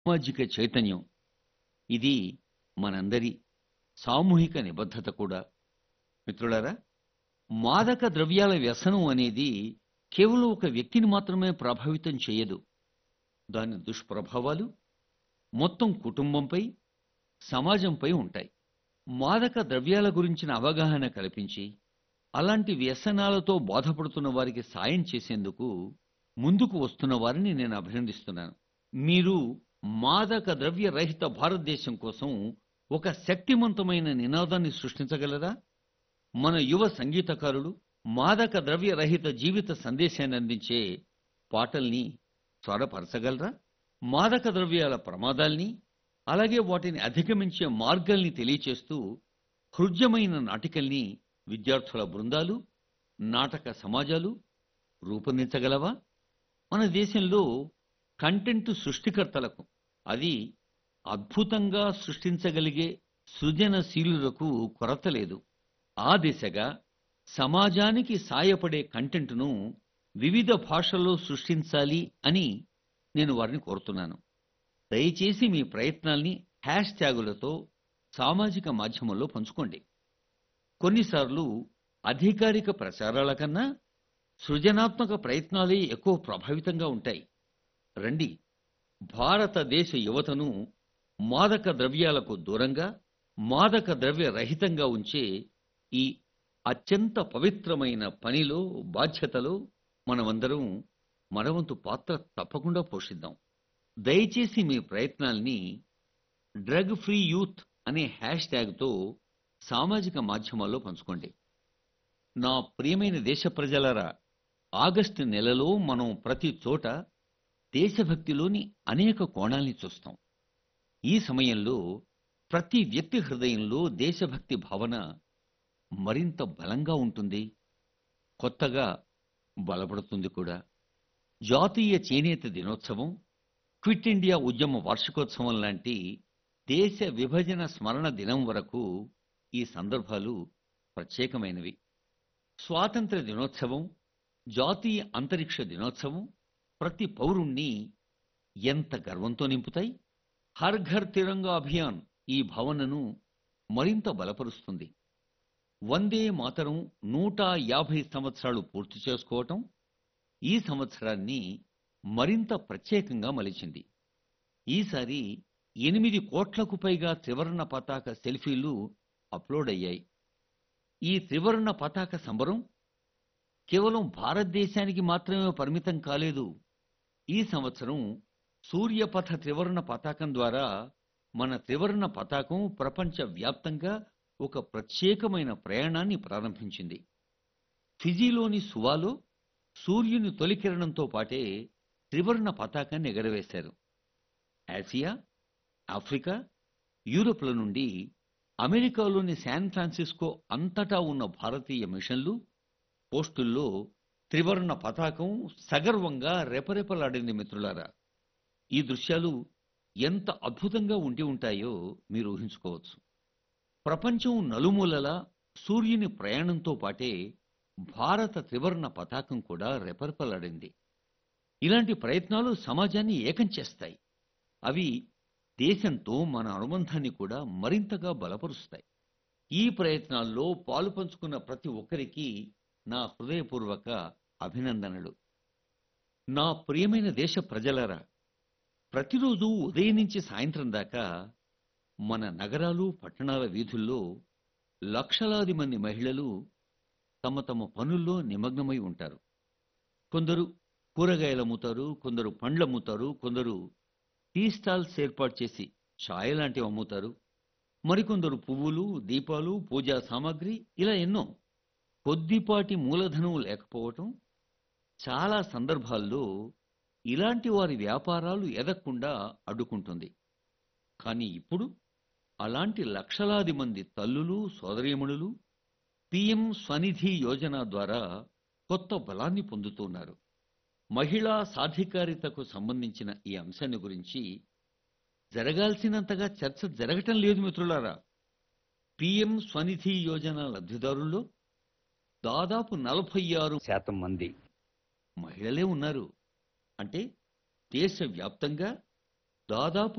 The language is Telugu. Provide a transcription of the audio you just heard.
సామాజిక చైతన్యం ఇది మనందరి సామూహిక నిబద్ధత కూడా మిత్రులారా మాదక ద్రవ్యాల వ్యసనం అనేది కేవలం ఒక వ్యక్తిని మాత్రమే ప్రభావితం చేయదు దాని దుష్ప్రభావాలు మొత్తం కుటుంబంపై సమాజంపై ఉంటాయి మాదక ద్రవ్యాల గురించిన అవగాహన కల్పించి అలాంటి వ్యసనాలతో బాధపడుతున్న వారికి సాయం చేసేందుకు ముందుకు వస్తున్న వారిని నేను అభినందిస్తున్నాను మీరు మాదక ద్రవ్య రహిత భారతదేశం కోసం ఒక శక్తివంతమైన నినాదాన్ని సృష్టించగలరా మన యువ సంగీతకారులు మాదక ద్రవ్య రహిత జీవిత సందేశాన్ని అందించే పాటల్ని స్వరపరచగలరా మాదక ద్రవ్యాల ప్రమాదాల్ని అలాగే వాటిని అధిగమించే మార్గాల్ని తెలియచేస్తూ హృద్యమైన నాటికల్ని విద్యార్థుల బృందాలు నాటక సమాజాలు రూపొందించగలవా మన దేశంలో కంటెంట్ సృష్టికర్తలకు అది అద్భుతంగా సృష్టించగలిగే సృజనశీలులకు కొరత లేదు ఆ దిశగా సమాజానికి సాయపడే కంటెంట్ను వివిధ భాషల్లో సృష్టించాలి అని నేను వారిని కోరుతున్నాను దయచేసి మీ ప్రయత్నాల్ని హ్యాష్ ట్యాగులతో సామాజిక మాధ్యమంలో పంచుకోండి కొన్నిసార్లు అధికారిక ప్రచారాల కన్నా సృజనాత్మక ప్రయత్నాలే ఎక్కువ ప్రభావితంగా ఉంటాయి రండి భారతదేశ యువతను మాదక ద్రవ్యాలకు దూరంగా మాదక ద్రవ్య రహితంగా ఉంచే ఈ అత్యంత పవిత్రమైన పనిలో బాధ్యతలో మనమందరం మనవంతు పాత్ర తప్పకుండా పోషిద్దాం దయచేసి మీ ప్రయత్నాల్ని డ్రగ్ ఫ్రీ యూత్ అనే హ్యాష్ ట్యాగ్తో సామాజిక మాధ్యమాల్లో పంచుకోండి నా ప్రియమైన దేశ ప్రజలారా ఆగస్టు నెలలో మనం ప్రతి చోట దేశభక్తిలోని అనేక కోణాల్ని చూస్తాం ఈ సమయంలో ప్రతి వ్యక్తి హృదయంలో దేశభక్తి భావన మరింత బలంగా ఉంటుంది కొత్తగా బలపడుతుంది కూడా జాతీయ చేనేత దినోత్సవం క్విట్ ఇండియా ఉద్యమ వార్షికోత్సవం లాంటి దేశ విభజన స్మరణ దినం వరకు ఈ సందర్భాలు ప్రత్యేకమైనవి స్వాతంత్ర దినోత్సవం జాతీయ అంతరిక్ష దినోత్సవం ప్రతి పౌరుణ్ణి ఎంత గర్వంతో నింపుతాయి హర్ ఘర్ తిరంగా అభియాన్ ఈ భావనను మరింత బలపరుస్తుంది వందే మాతరం నూట యాభై సంవత్సరాలు పూర్తి చేసుకోవటం ఈ సంవత్సరాన్ని మరింత ప్రత్యేకంగా మలిచింది ఈసారి ఎనిమిది కోట్లకు పైగా త్రివర్ణ పతాక సెల్ఫీలు అప్లోడ్ అయ్యాయి ఈ త్రివర్ణ పతాక సంబరం కేవలం భారతదేశానికి మాత్రమే పరిమితం కాలేదు ఈ సంవత్సరం సూర్యపథ త్రివర్ణ పతాకం ద్వారా మన త్రివర్ణ పతాకం ప్రపంచ వ్యాప్తంగా ఒక ప్రత్యేకమైన ప్రయాణాన్ని ప్రారంభించింది ఫిజీలోని సువాలో సూర్యుని తొలి కిరణంతో పాటే త్రివర్ణ పతాకాన్ని ఎగరవేశారు ఆసియా ఆఫ్రికా యూరోప్ల నుండి అమెరికాలోని శాన్ ఫ్రాన్సిస్కో అంతటా ఉన్న భారతీయ మిషన్లు పోస్టుల్లో త్రివర్ణ పతాకం సగర్వంగా రెపరెపలాడింది మిత్రులారా ఈ దృశ్యాలు ఎంత అద్భుతంగా ఉండి ఉంటాయో మీరు ఊహించుకోవచ్చు ప్రపంచం నలుమూలలా సూర్యుని ప్రయాణంతో పాటే భారత త్రివర్ణ పతాకం కూడా రెపరెపలాడింది ఇలాంటి ప్రయత్నాలు సమాజాన్ని ఏకం చేస్తాయి అవి దేశంతో మన అనుబంధాన్ని కూడా మరింతగా బలపరుస్తాయి ఈ ప్రయత్నాల్లో పాలు పంచుకున్న ప్రతి ఒక్కరికి నా హృదయపూర్వక అభినందనలు నా ప్రియమైన దేశ ప్రజలరా ప్రతిరోజు ఉదయం నుంచి సాయంత్రం దాకా మన నగరాలు పట్టణాల వీధుల్లో లక్షలాది మంది మహిళలు తమ తమ పనుల్లో నిమగ్నమై ఉంటారు కొందరు కూరగాయలు అమ్ముతారు కొందరు పండ్లు అమ్ముతారు కొందరు టీ స్టాల్స్ ఏర్పాటు చేసి ఛాయ్ లాంటివి అమ్ముతారు మరికొందరు పువ్వులు దీపాలు పూజా సామాగ్రి ఇలా ఎన్నో కొద్దిపాటి మూలధనం లేకపోవటం చాలా సందర్భాల్లో ఇలాంటి వారి వ్యాపారాలు ఎదగకుండా అడ్డుకుంటుంది కానీ ఇప్పుడు అలాంటి లక్షలాది మంది తల్లులు సోదరీమణులు పిఎం స్వనిధి యోజన ద్వారా కొత్త బలాన్ని పొందుతున్నారు మహిళా సాధికారితకు సంబంధించిన ఈ అంశాన్ని గురించి జరగాల్సినంతగా చర్చ జరగటం లేదు మిత్రులారా పిఎం స్వనిధి యోజన లబ్ధిదారుల్లో దాదాపు నలభై ఆరు శాతం మంది మహిళలే ఉన్నారు అంటే దేశవ్యాప్తంగా దాదాపు